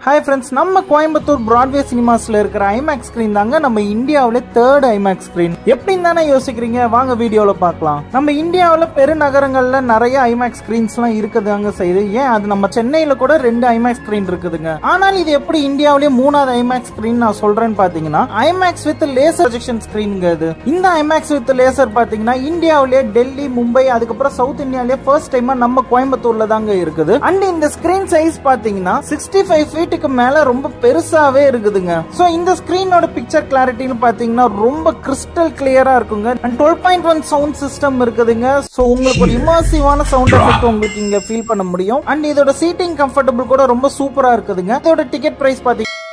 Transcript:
hi friends நம்ம Coimbatore Broadway சினிமாஸ்ல இருக்கிற IMAX screen தாங்க நம்ம இந்தியாவில தேர்ட் ஐமேக்ஸ் ஸ்கிரீன் எப்படின்னு தானே யோசிக்கிறீங்க வாங்க வீடியோல பார்க்கலாம் நம்ம இந்தியாவில் பெருநகரங்கள்ல நிறைய ஐமேக்ஸ் ஸ்கிரீன்ஸ்லாம் இருக்குதாங்க செய்யுது ஏன் அது நம்ம சென்னையில கூட ரெண்டு ஐமேக்ஸ் ஸ்கிரீன் இருக்குதுங்க ஆனால் இது எப்படி இந்தியாவிலேயே மூணாவது ஐமேக்ஸ் ஸ்கிரீன் நான் சொல்றேன்னு பாத்தீங்கன்னா ஐமேக்ஸ் வித் லேசர் ப்ரொஜெக்ஷன் ஸ்கிரீனுங்க இது இந்த ஐமேக்ஸ் வித் லேசர் பாத்தீங்கன்னா இந்தியாவிலேயே டெல்லி மும்பை அதுக்கப்புறம் சவுத் இந்தியாவிலேயே ஃபர்ஸ்ட் டைமா நம்ம கோயம்புத்தூர்ல தாங்க இருக்குது அண்ட் இந்த ஸ்கிரீன் சைஸ் பாத்தீங்கன்னா சிக்ஸ்டி ஃபைவ் ஃபீட்டுக்கு மேல ரொம்ப பெருசாவே இருக்குதுங்க சோ இந்த ஸ்கிரீனோட பிக்சர் கிளாரிட்டின்னு பாத்தீங்கன்னா ரொம்ப கிறிஸ்டல் கிளியரா இருக்குங்க and twelve point one sound system இருக்குதுங்க சோ உங்களுக்கு ஒரு இமர்சிவான சவுண்ட் எஃபெக்ட் உங்களுக்கு இங்க ஃபீல் பண்ண முடியும் அண்ட் இதோட சீட்டிங் கம்ஃபர்டபுள் கூட ரொம்ப சூப்பரா இருக்குதுங்க இதோட டிக்கெட் பிரைஸ் பாத்தீங்கன்னா